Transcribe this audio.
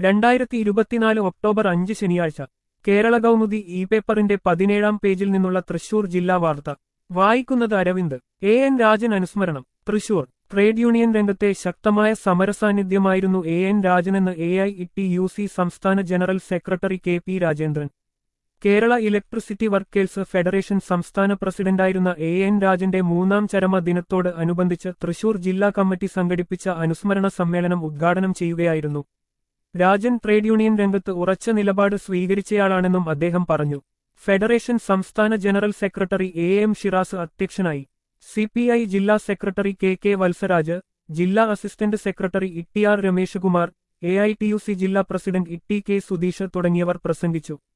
രണ്ടായിരത്തി ഇരുപത്തിനാല് ഒക്ടോബർ അഞ്ച് ശനിയാഴ്ച കേരള കൗമുദി ഇ പേപ്പറിന്റെ പതിനേഴാം പേജിൽ നിന്നുള്ള തൃശൂർ ജില്ലാ വാർത്ത വായിക്കുന്നത് അരവിന്ദ് എ എൻ രാജൻ അനുസ്മരണം തൃശൂർ ട്രേഡ് യൂണിയൻ രംഗത്തെ ശക്തമായ സമരസാന്നിധ്യമായിരുന്നു എ എൻ രാജനെന്ന് A I E U C സംസ്ഥാന general secretary K P Rajendran Kerala electricity workers federation സംസ്ഥാന പ്രസിഡന്റായിരുന്ന എ എൻ രാജന്റെ മൂന്നാം ചരമ ദിനത്തോട് അനുബന്ധിച്ച് തൃശൂർ ജില്ലാ കമ്മിറ്റി സംഘടിപ്പിച്ച അനുസ്മരണ സമ്മേളനം ഉദ്ഘാടനം ചെയ്യുകയായിരുന്നു രാജൻ ട്രേഡ് യൂണിയൻ രംഗത്ത് ഉറച്ച നിലപാട് സ്വീകരിച്ചയാളാണെന്നും അദ്ദേഹം പറഞ്ഞു ഫെഡറേഷൻ സംസ്ഥാന general secretary A M Shiraz അധ്യക്ഷനായി സിപിഐ ജില്ലാ സെക്രട്ടറി കെ കെ വത്സരാജ് ജില്ലാ assistant secretary E T R Rameshakumar A I T U C ജില്ലാ president E T K Sudheesh തുടങ്ങിയവർ പ്രസംഗിച്ചു